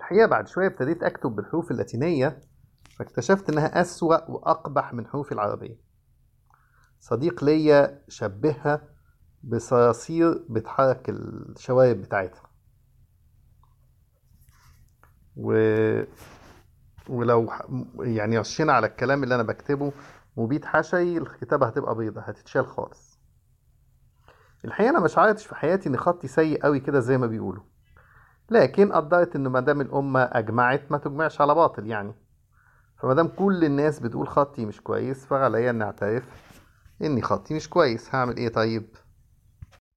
الحقيقة بعد شوية ابتديت أكتب بالحروف اللاتينية فاكتشفت إنها أسوأ وأقبح من حروف العربية صديق ليا شبهها بصراصير بتحرك الشوارب بتاعتها و... ولو ح- يعني رشينا على الكلام اللي أنا بكتبه مبيد حشري الكتابة هتبقى بيضة هتتشال خالص الحقيقة أنا مش عارفش في حياتي إن خطي سيء قوي كده زي ما بيقولوا لكن قدرت إن مادام الأمة أجمعت ما تجمعش على باطل يعني فمادام كل الناس بتقول خطي مش كويس فعليا إني أعترف إني خطي مش كويس هعمل إيه طيب